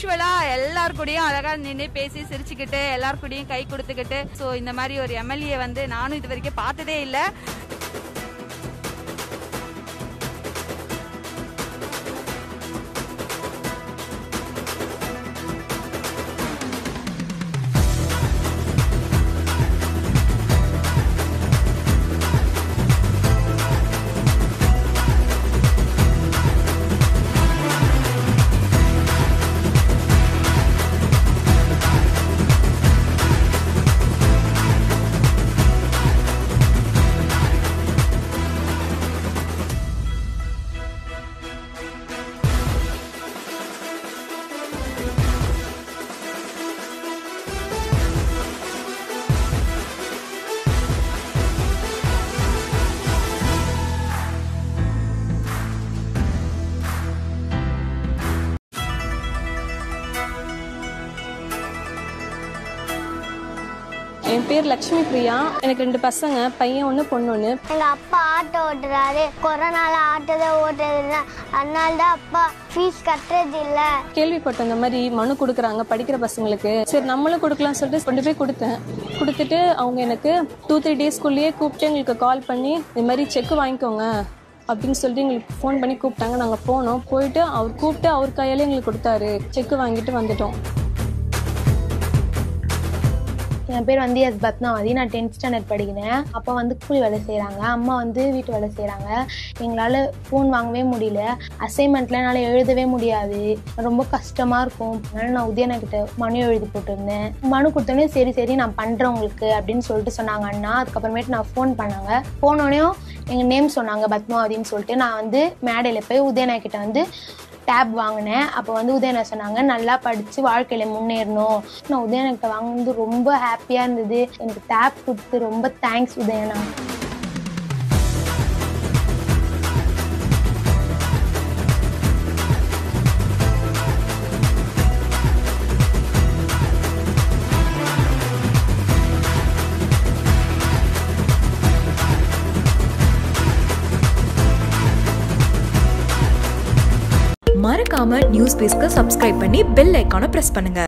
யூஸ்வலா எல்லார் கூடயும் அழகா நின்று பேசி சிரிச்சுக்கிட்டு எல்லார் கூடயும் கை கொடுத்துக்கிட்டு ஸோ இந்த மாதிரி ஒரு எம்எல்ஏ வந்து நானும் இது வரைக்கும் பார்த்ததே இல்லை என் பேர் லக்ஷ்மி பிரியா எனக்கு ரெண்டு பசங்க பையன் ஒன்று பொண்ணு ஒன்று எங்க அப்பா ஆட்டோ ஓட்டுறாரு கொரோனால ஆட்டோ தான் ஓட்டுறது இல்ல அதனால தான் அப்பா ஃபீஸ் கட்டுறது இல்ல கேள்விப்பட்டேன் இந்த மாதிரி மனு கொடுக்குறாங்க படிக்கிற பசங்களுக்கு சரி நம்மளும் கொடுக்கலாம்னு சொல்லிட்டு கொண்டு போய் கொடுத்தேன் கொடுத்துட்டு அவங்க எனக்கு டூ த்ரீ டேஸ்க்குள்ளேயே கூப்பிட்டு எங்களுக்கு கால் பண்ணி இந்த மாதிரி செக் வாங்கிக்கோங்க அப்படின்னு சொல்லிட்டு எங்களுக்கு ஃபோன் பண்ணி கூப்பிட்டாங்க நாங்கள் போனோம் போயிட்டு அவர் கூப்பிட்டு அவர் கையாலே எங்களுக்கு கொடுத்தாரு செக் வாங்கிட்டு வந்துட்டோம் என் பேர் வந்து எஸ் பத்மாவதி நான் டென்த் ஸ்டாண்டர்ட் படிக்கிறேன் அப்பா வந்து கூலி வேலை செய்கிறாங்க அம்மா வந்து வீட்டு வேலை செய்கிறாங்க எங்களால் ஃபோன் வாங்கவே முடியல அசைன்மெண்ட்ல என்னால் எழுதவே முடியாது ரொம்ப கஷ்டமாக இருக்கும் அதனால நான் உதயனா கிட்ட மனு எழுதி போட்டிருந்தேன் மனு கொடுத்தோடனே சரி சரி நான் பண்ணுறேன் உங்களுக்கு அப்படின்னு சொல்லிட்டு சொன்னாங்க அண்ணா அதுக்கப்புறமேட்டு நான் ஃபோன் பண்ணாங்க போனோடனையும் எங்கள் நேம் சொன்னாங்க பத்மாவதின்னு சொல்லிட்டு நான் வந்து மேடையில் போய் உதயனா கிட்ட வந்து டேப் வாங்கினேன் அப்போ வந்து உதயனா சொன்னாங்க நல்லா படித்து வாழ்க்கையில் முன்னேறணும் நான் உதயனாக்கிட்ட வாங்கினது ரொம்ப ஹாப்பியாக இருந்தது எனக்கு டேப் கொடுத்து ரொம்ப தேங்க்ஸ் உதயனா மறக்காம நியூஸ் பேஸ்க்கு சப்ஸ்கிரைப் பண்ணி பெல் ஐக்கானை பிரஸ் பண்ணுங்க